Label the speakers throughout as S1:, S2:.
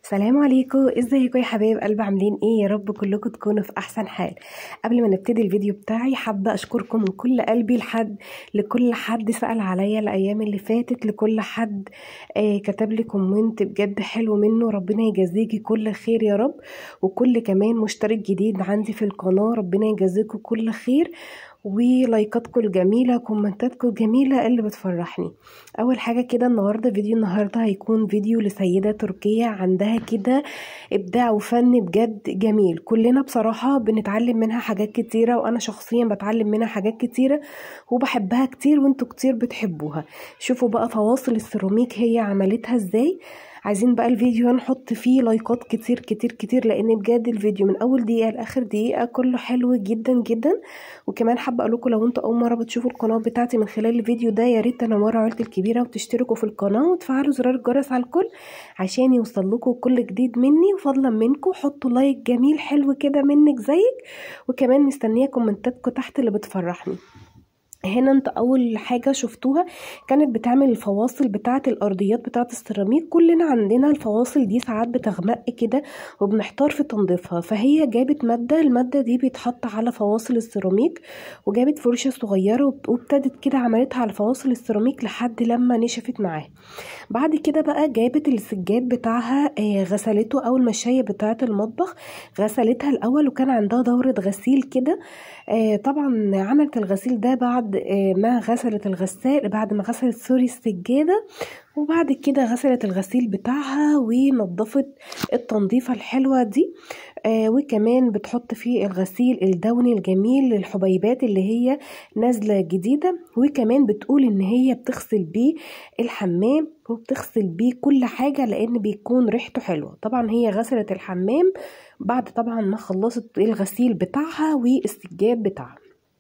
S1: سلام عليكم ازيكم يا حبايب قلب عاملين ايه يا رب كلكم تكونوا في احسن حال قبل ما نبتدي الفيديو بتاعي حابه اشكركم من كل قلبي لحد لكل حد سال عليا الايام اللي فاتت لكل حد آه كتب لي كومنت بجد حلو منه ربنا يجازيكي كل خير يا رب وكل كمان مشترك جديد عندي في القناه ربنا يجازيكم كل خير ولايكاتكم الجميلة كومنتاتكم الجميلة اللي بتفرحني أول حاجة كده النهاردة فيديو النهاردة هيكون فيديو لسيدة تركية عندها كده إبداع وفن بجد جميل كلنا بصراحة بنتعلم منها حاجات كتيرة وأنا شخصيا بتعلم منها حاجات كتيرة وبحبها كتير وانتوا كتير بتحبوها شوفوا بقى فواصل السيراميك هي عملتها ازاي عايزين بقى الفيديو نحط فيه لايكات كتير كتير كتير لان بجد الفيديو من اول دقيقه لاخر دقيقه كله حلو جدا جدا وكمان حابه اقول لكم لو انتوا اول مره بتشوفوا القناه بتاعتي من خلال الفيديو ده يا ريت تنوروا عيلتي الكبيره وتشتركوا في القناه وتفعلوا زرار الجرس على الكل عشان يوصل لكم كل جديد مني وفضلا منكم حطوا لايك جميل حلو كده منك زيك وكمان مستنيه كومنتاتكم تحت اللي بتفرحني هنا انت اول حاجه شفتوها كانت بتعمل الفواصل بتاعه الارضيات بتاعه السيراميك كلنا عندنا الفواصل دي ساعات بتغمق كده وبنحتار في تنظيفها فهي جابت ماده الماده دي بيتحط على فواصل السيراميك وجابت فرشه صغيره وابتدت كده عملتها على فواصل السيراميك لحد لما نشفت معاها بعد كده بقى جابت السجاد بتاعها غسلته او المشايه بتاعه المطبخ غسلتها الاول وكان عندها دوره غسيل كده طبعا عملت الغسيل ده بعد ما غسلت الغسال بعد ما غسلت سوري السجادة وبعد كده غسلت الغسيل بتاعها ونظفت التنظيفة الحلوة دي آه وكمان بتحط فيه الغسيل الدوني الجميل للحبيبات اللي هي نازلة جديدة وكمان بتقول ان هي بتغسل بيه الحمام وبتغسل بيه كل حاجة لان بيكون ريحته حلوة طبعا هي غسلت الحمام بعد طبعا ما خلصت الغسيل بتاعها والسجاد بتاعها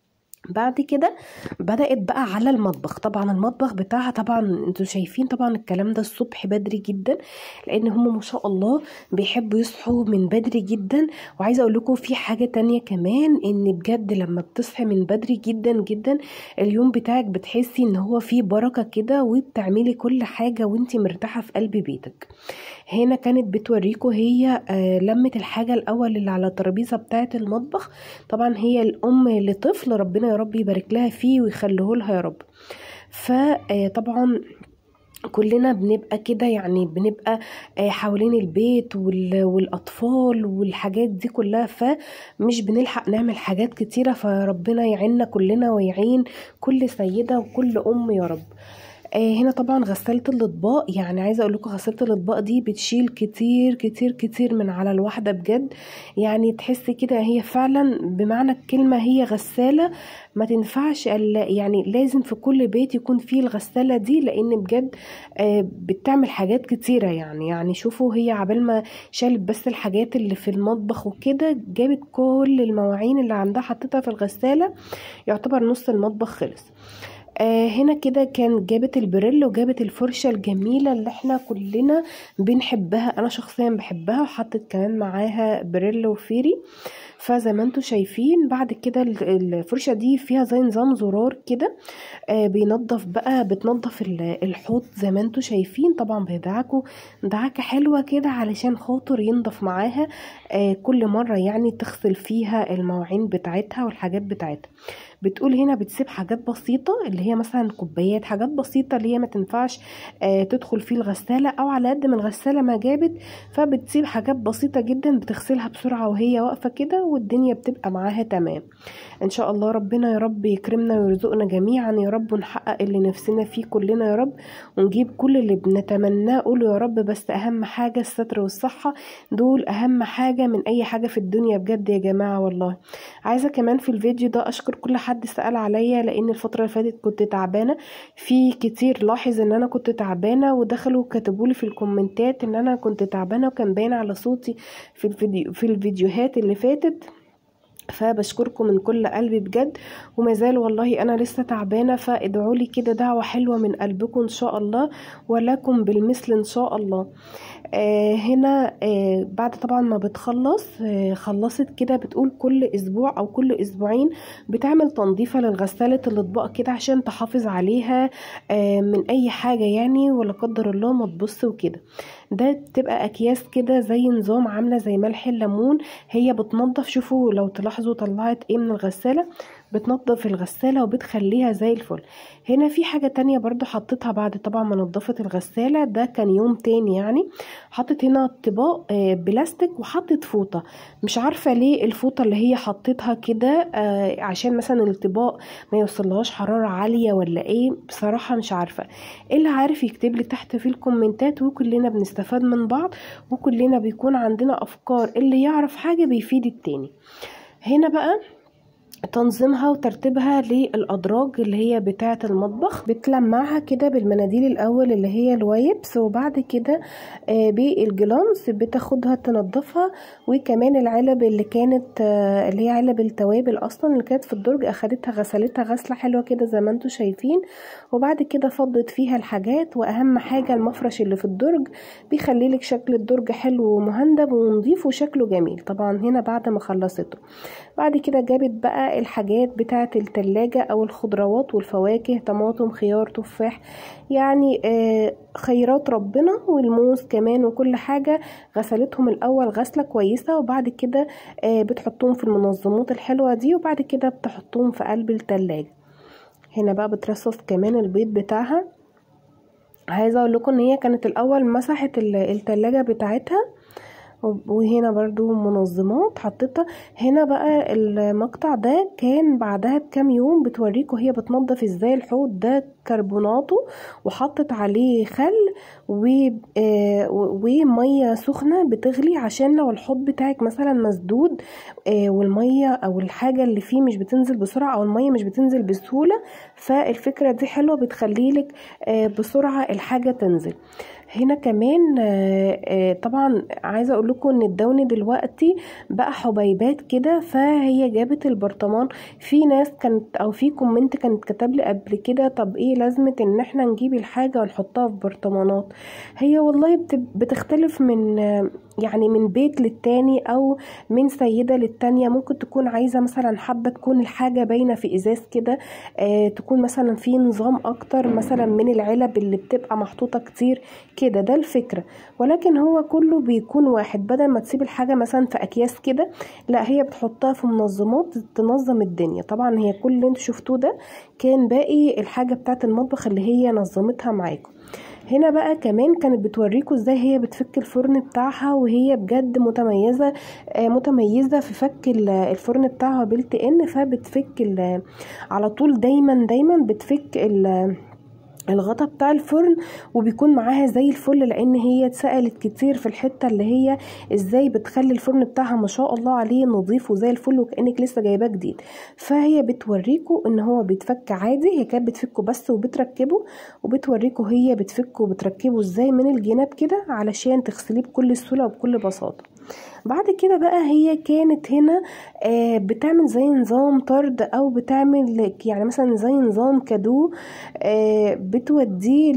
S1: بعد كده بدأت بقى على المطبخ طبعا المطبخ بتاعها طبعا انتوا شايفين طبعا الكلام ده الصبح بدري جدا لان هم ما شاء الله بيحبوا يصحوا من بدري جدا وعايزه اقول لكم في حاجه تانية كمان ان بجد لما بتصحي من بدري جدا جدا اليوم بتاعك بتحسي ان هو فيه بركه كده وبتعملي كل حاجه وانتي مرتاحه في قلب بيتك هنا كانت بتوريكم هي آه لمت الحاجه الاول اللي على الترابيزه بتاعه المطبخ طبعا هي الام لطفل ربنا يا رب يبارك لها فيه ويخليه لها يا رب فطبعا كلنا بنبقى كده يعني بنبقى حوالين البيت والاطفال والحاجات دي كلها فمش بنلحق نعمل حاجات كتيره فربنا يعيننا كلنا ويعين كل سيده وكل ام يا رب هنا طبعا غسالة الاطباق يعني عايزه اقول لكم غسالة الاطباق دي بتشيل كتير كتير كتير من على الواحده بجد يعني تحسي كده هي فعلا بمعنى الكلمه هي غساله ما تنفعش يعني لازم في كل بيت يكون فيه الغساله دي لان بجد بتعمل حاجات كتيره يعني يعني شوفوا هي عبال ما شالت بس الحاجات اللي في المطبخ وكده جابت كل المواعين اللي عندها حطيتها في الغساله يعتبر نص المطبخ خلص آه هنا كده كان جابت البريل وجابت الفرشة الجميلة اللي احنا كلنا بنحبها انا شخصيا بحبها وحطت كمان معاها بريل وفيري فزي ما انتوا شايفين بعد كده الفرشة دي فيها زي نظام زرار كده آه بينظف بقى بتنظف الحوض زي ما انتوا شايفين طبعا بيدعكوا دعكة حلوة كده علشان خاطر ينضف معاها آه كل مرة يعني تغسل فيها المواعين بتاعتها والحاجات بتاعتها بتقول هنا بتسيب حاجات بسيطة اللي هي مثلا كوبايات حاجات بسيطة اللي هي ما تنفعش آه تدخل في الغسالة او على قد ما الغسالة ما جابت فبتسيب حاجات بسيطة جدا بتغسلها بسرعة وهي واقفة كده والدنيا بتبقى معاها تمام ان شاء الله ربنا يا رب يكرمنا ويرزقنا جميعا يا رب ونحقق اللي نفسنا فيه كلنا يا رب ونجيب كل اللي بنتمناه قوله يا رب بس اهم حاجة الستر والصحة دول اهم حاجة من اي حاجة في الدنيا بجد يا جماعة والله عايزة كمان في الفيديو ده اشكر كل حد سأل عليا لان الفترة اللي فاتت كنت تعبانة في كتير لاحظ ان انا كنت تعبانة ودخلوا كتبولي في الكومنتات ان انا كنت تعبانة وكان باين على صوتي في الفيديو في الفيديوهات اللي فاتت فبشكركم من كل قلبي بجد وما زال والله انا لسه تعبانه فادعوا لي كده دعوه حلوه من قلبكم ان شاء الله ولكم بالمثل ان شاء الله آه هنا آه بعد طبعا ما بتخلص آه خلصت كده بتقول كل اسبوع او كل اسبوعين بتعمل تنظيفة للغسالة الاطباق كده عشان تحافظ عليها آه من اي حاجة يعني ولا قدر الله ما تبص وكده ده بتبقى اكياس كده زي نظام عاملة زي ملح الليمون هي بتنظف شوفوا لو تلاحظوا طلعت ايه من الغسالة بتنظف الغسالة وبتخليها زي الفل هنا في حاجة تانية برضو حطيتها بعد طبعا ما نضفت الغسالة ده كان يوم تاني يعني حطت هنا طباق آه بلاستيك وحطت فوطة مش عارفة ليه الفوطة اللي هي حطيتها كده آه عشان مثلا الطباق ما يوصلهاش حرارة عالية ولا ايه بصراحة مش عارفة اللي عارف يكتب لي تحت في الكومنتات وكلنا بنستفاد من بعض وكلنا بيكون عندنا افكار اللي يعرف حاجة بيفيد التاني هنا بقى تنظيمها وترتيبها للأدراج اللي هي بتاعة المطبخ بتلمعها كده بالمناديل الأول اللي هي الوايبس وبعد كده آه بالجلانس بتاخدها تنضفها وكمان العلب اللي كانت آه اللي هي علب التوابل أصلا اللي كانت في الدرج أخدتها غسلتها غسلة حلوة كده زي ما انتوا شايفين وبعد كده فضت فيها الحاجات وأهم حاجة المفرش اللي في الدرج بيخليلك شكل الدرج حلو ومهندب ونضيف وشكله جميل طبعا هنا بعد ما خلصته بعد كده جابت بقى الحاجات بتاعة التلاجة أو الخضروات والفواكه طماطم خيار تفاح يعني آه خيرات ربنا والموز كمان وكل حاجة غسلتهم الأول غسلة كويسة وبعد كده آه بتحطهم في المنظمات الحلوة دي وبعد كده بتحطهم في قلب التلاجة هنا بقى بترصص كمان البيض بتاعها عايزة اقول لكم ان هي كانت الاول مسحت التلاجة بتاعتها وهنا برضو منظمات حطيتها هنا بقى المقطع ده كان بعدها بكام يوم بتوريكوا هي بتنضف ازاي الحوض ده كربوناته وحطت عليه خل و آه وميه سخنه بتغلي عشان لو الحوض بتاعك مثلا مسدود آه والميه او الحاجه اللي فيه مش بتنزل بسرعه او الميه مش بتنزل بسهوله فالفكره دي حلوه بتخليلك آه بسرعه الحاجه تنزل هنا كمان طبعا عايزه اقول لكم ان الدون دلوقتي بقى حبيبات كده فهي جابت البرطمان في ناس كانت او في كومنت كانت كتب لي قبل كده طب ايه لازمه ان احنا نجيب الحاجه ونحطها في برطمانات هي والله بتختلف من يعني من بيت للتاني او من سيدة للتانية ممكن تكون عايزة مثلا حابة تكون الحاجة باينة في ازاز كده آه تكون مثلا في نظام اكتر مثلا من العلب اللي بتبقى محطوطة كتير كده ده الفكرة ولكن هو كله بيكون واحد بدل ما تسيب الحاجة مثلا في اكياس كده لا هي بتحطها في منظمات تنظم الدنيا طبعا هي كل اللي انتوا شفتوه ده كان باقي الحاجة بتاعت المطبخ اللي هي نظمتها معاكم هنا بقى كمان كانت بتوريكوا ازاي هي بتفك الفرن بتاعها وهي بجد متميزة متميزة في فك الفرن بتاعها بلت ان فبتفك على طول دايما دايما بتفك الغطا بتاع الفرن وبيكون معاها زي الفل لان هي اتسالت كتير في الحته اللي هي ازاي بتخلي الفرن بتاعها ما شاء الله عليه نظيف وزي الفل وكانك لسه جايباه جديد فهي بتوريكوا ان هو بيتفك عادي هي كانت بتفكه بس وبتركبه وبتوريكوا هي بتفكه وبتركبه ازاي من الجناب كده علشان تغسليه بكل سهوله وبكل بساطه بعد كده بقى هي كانت هنا آه بتعمل زي نظام طرد او بتعمل يعني مثلا زي نظام كادو آه بتوديه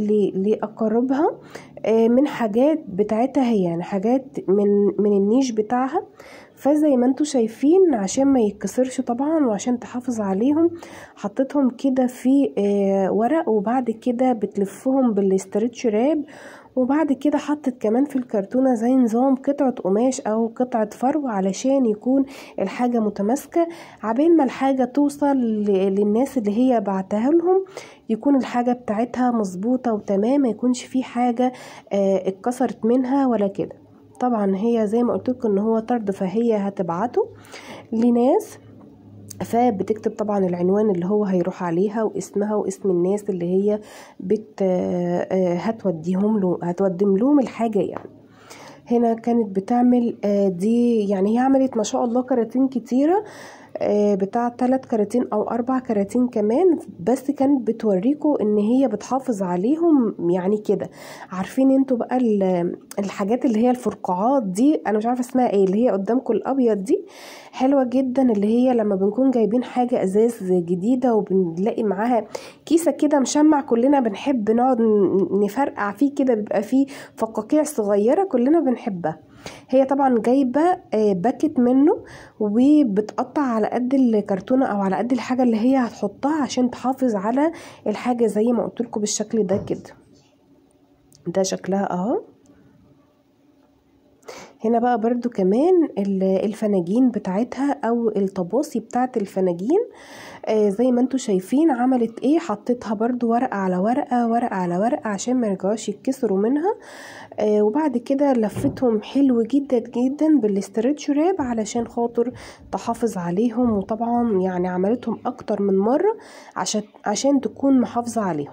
S1: لاقاربها آه من حاجات بتاعتها هي يعني حاجات من من النيش بتاعها فزي ما انتوا شايفين عشان ما يتكسرش طبعا وعشان تحافظ عليهم حطيتهم كده في ورق وبعد كده بتلفهم بالاسترتش راب وبعد كده حطت كمان في الكرتونة زي نظام قطعة قماش أو قطعة فرو علشان يكون الحاجة متماسكة عبين ما الحاجة توصل للناس اللي هي بعتها لهم يكون الحاجة بتاعتها مظبوطة وتمام ما يكونش في حاجة اه اتكسرت منها ولا كده طبعا هي زي ما قلت لكم ان هو طرد فهي هتبعته لناس فبتكتب طبعا العنوان اللي هو هيروح عليها واسمها واسم الناس اللي هي بت هتوديهم له هتودم لهم الحاجه يعني هنا كانت بتعمل دي يعني هي عملت ما شاء الله كراتين كتيره آه، بتاع تلات كراتين او اربع كراتين كمان بس كانت بتوريكوا ان هي بتحافظ عليهم يعني كده عارفين انتوا بقى ال- الحاجات اللي هي الفرقعات دي انا مش عارفه اسمها ايه اللي هي قدامكم الابيض دي حلوه جدا اللي هي لما بنكون جايبين حاجه ازاز جديده وبنلاقي معاها كيسه كده مشمع كلنا بنحب نقعد ن- نفرقع فيه كده بيبقى فيه فقاقيع صغيره كلنا بنحبها هي طبعا جايبه آه، باكت منه وبتقطع على قد الكرتونه او على قد الحاجه اللي هي هتحطها عشان تحافظ على الحاجه زي ما قلت لكم بالشكل ده كده ده شكلها اهو هنا بقى برضو كمان ال- الفناجين بتاعتها او الطباصي بتاعت الفناجين آه زي ما انتوا شايفين عملت ايه حطيتها برضو ورقة على ورقة ورقة على ورقة عشان ما يرجعوش يتكسروا منها آه وبعد كده لفتهم حلو جدا جدا بالاسترتش راب علشان خاطر تحافظ عليهم وطبعا يعني عملتهم اكتر من مرة عشان عشان تكون محافظة عليهم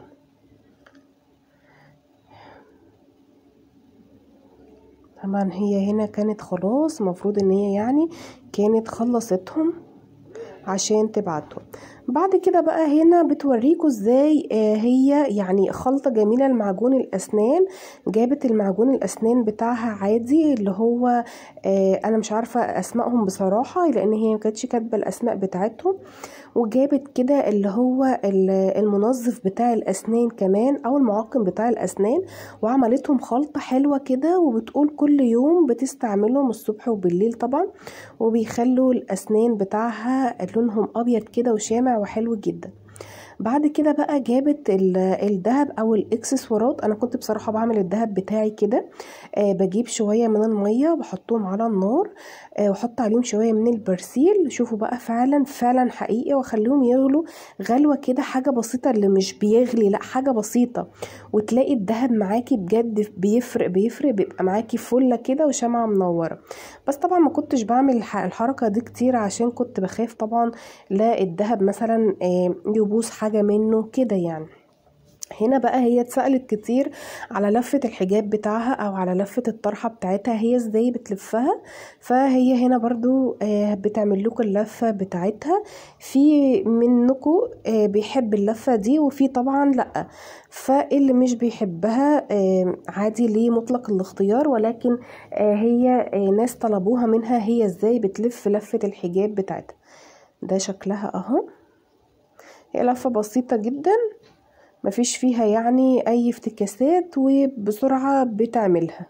S1: طبعا هي هنا كانت خلاص المفروض ان هي يعني كانت خلصتهم عشان تبعتهم بعد كده بقى هنا بتوريكوا ازاي آه، هي يعني خلطة جميلة لمعجون الاسنان جابت المعجون الاسنان بتاعها عادي اللي هو آه، انا مش عارفة اسمائهم بصراحة لان هي مكانتش كاتبة الاسماء بتاعتهم وجابت كده اللي هو ال- المنظف بتاع الاسنان كمان او المعقم بتاع الاسنان وعملتهم خلطة حلوة كده وبتقول كل يوم بتستعملهم الصبح وبالليل طبعا وبيخلوا الأسنان بتاعها لونهم أبيض كده وشامع وحلو جدا بعد كده بقى جابت ال- الدهب او الاكسسوارات انا كنت بصراحه بعمل الدهب بتاعي كده آه بجيب شويه من الميه وبحطهم على النار آه واحط عليهم شويه من البرسيل شوفوا بقى فعلا فعلا حقيقي واخليهم يغلوا غلوه كده حاجه بسيطه اللي مش بيغلي لا حاجه بسيطه وتلاقي الدهب معاكي بجد بيفرق بيفرق بيبقى معاكي فله كده وشمعه منوره بس طبعا ما كنتش بعمل الح- الحركه دي كتير عشان كنت بخاف طبعا لا الدهب مثلا آه، يبوظ حاجه منه كده يعني هنا بقى هي اتسألت كتير على لفة الحجاب بتاعها او على لفة الطرحة بتاعتها هي ازاي بتلفها فهي هنا برضو آه، بتعمل لكم اللفة بتاعتها في منكم آه، بيحب اللفة دي وفي طبعا لا فاللي مش بيحبها آه، عادي ليه مطلق الاختيار ولكن آه، هي آه، ناس طلبوها منها هي ازاي بتلف لفة الحجاب بتاعتها ده شكلها اهو هي لفة بسيطة جدا مفيش فيها يعني اي افتكاسات وبسرعة بتعملها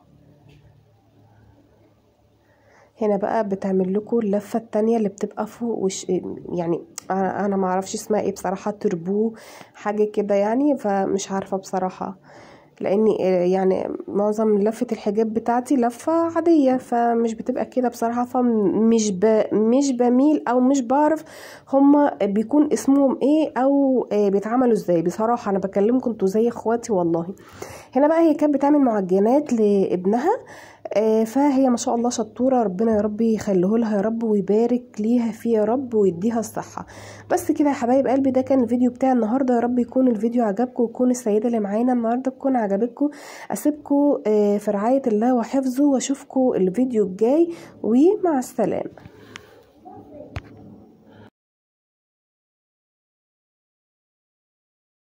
S1: هنا بقى بتعمل لكم اللفة التانية اللي بتبقى فوق وش يعني انا أنا معرفش اسمها ايه بصراحة تربو حاجة كده يعني فمش عارفة بصراحة لاني يعني معظم لفة الحجاب بتاعتي لفة عادية فمش بتبقى كده بصراحة فمش ب... مش بميل او مش بعرف هما بيكون اسمهم ايه او آه، بيتعملوا ازاي بصراحة انا بكلمكم انتوا زي اخواتي والله هنا بقى هي كانت بتعمل معجنات لابنها آه، فهي ما شاء الله شطورة ربنا يا رب يخليه لها يا رب ويبارك ليها فيه يا رب ويديها الصحة بس كده يا حبايب قلبي ده كان الفيديو بتاع النهاردة يا رب يكون الفيديو عجبكم ويكون السيدة اللي معانا النهاردة تكون عجبتكم اسيبكم آه، في رعاية الله وحفظه واشوفكم الفيديو الجاي ومع السلامة